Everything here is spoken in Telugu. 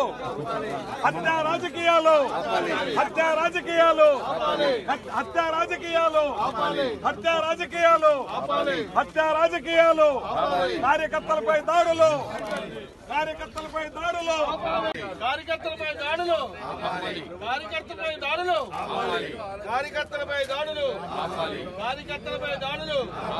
హత్య రాజకీయాలు హత్య రాజకీయాలు హత్- హత్య రాజకీయాలు హత్య రాజకీయాలు హత్య రాజకీయాలు కార్యకర్తలపై దాడులు కార్యకర్తలపై దాడులు కార్యకర్తలపై దాడులు కార్యకర్తలపై దాడులు కార్యకర్తలపై దాడులు కార్యకర్తలపై దాడులు